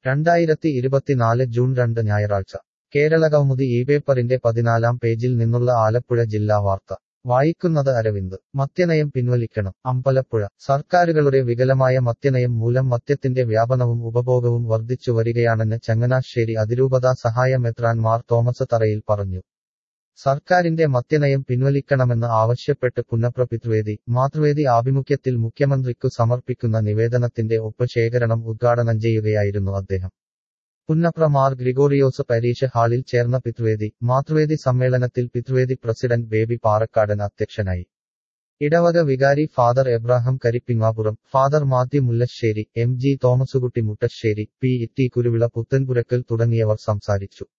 രണ്ടായിരത്തി ഇരുപത്തിനാല് ജൂൺ രണ്ട് ഞായറാഴ്ച കേരളകൗമുദി ഈ പേപ്പറിന്റെ പതിനാലാം പേജിൽ നിന്നുള്ള ആലപ്പുഴ ജില്ലാ വാർത്ത വായിക്കുന്നത് അരവിന്ദ് മദ്യനയം പിൻവലിക്കണം അമ്പലപ്പുഴ സർക്കാരുകളുടെ വികലമായ മദ്യനയം മൂലം മദ്യത്തിന്റെ വ്യാപനവും ഉപഭോഗവും വർദ്ധിച്ചു വരികയാണെന്ന് ചങ്ങനാശ്ശേരി അതിരൂപതാ സഹായ മെത്രാൻ മാർ തോമസ് തറയിൽ പറഞ്ഞു സർക്കാരിന്റെ മദ്യനയം പിൻവലിക്കണമെന്ന് ആവശ്യപ്പെട്ട് പുന്നപ്ര പിതൃവേദി മാതൃവേദി ആഭിമുഖ്യത്തിൽ മുഖ്യമന്ത്രിക്കു സമർപ്പിക്കുന്ന നിവേദനത്തിന്റെ ഒപ്പ് ശേഖരണം ഉദ്ഘാടനം ചെയ്യുകയായിരുന്നു അദ്ദേഹം പുന്നപ്ര മാർ ഗ്രിഗോറിയോസ് പരീക്ഷ ഹാളിൽ ചേർന്ന പിതൃവേദി മാതൃവേദി സമ്മേളനത്തിൽ പിതൃവേദി പ്രസിഡന്റ് ബേബി പാറക്കാടൻ അധ്യക്ഷനായി ഇടവക വികാരി father Ebrahim Karippingapuram father Mathew Mullassery M G Thomaskutty Muttassery P T Kuruvila Puthenpurackal തുടങ്ങിയവർ സംസാരിച്ചു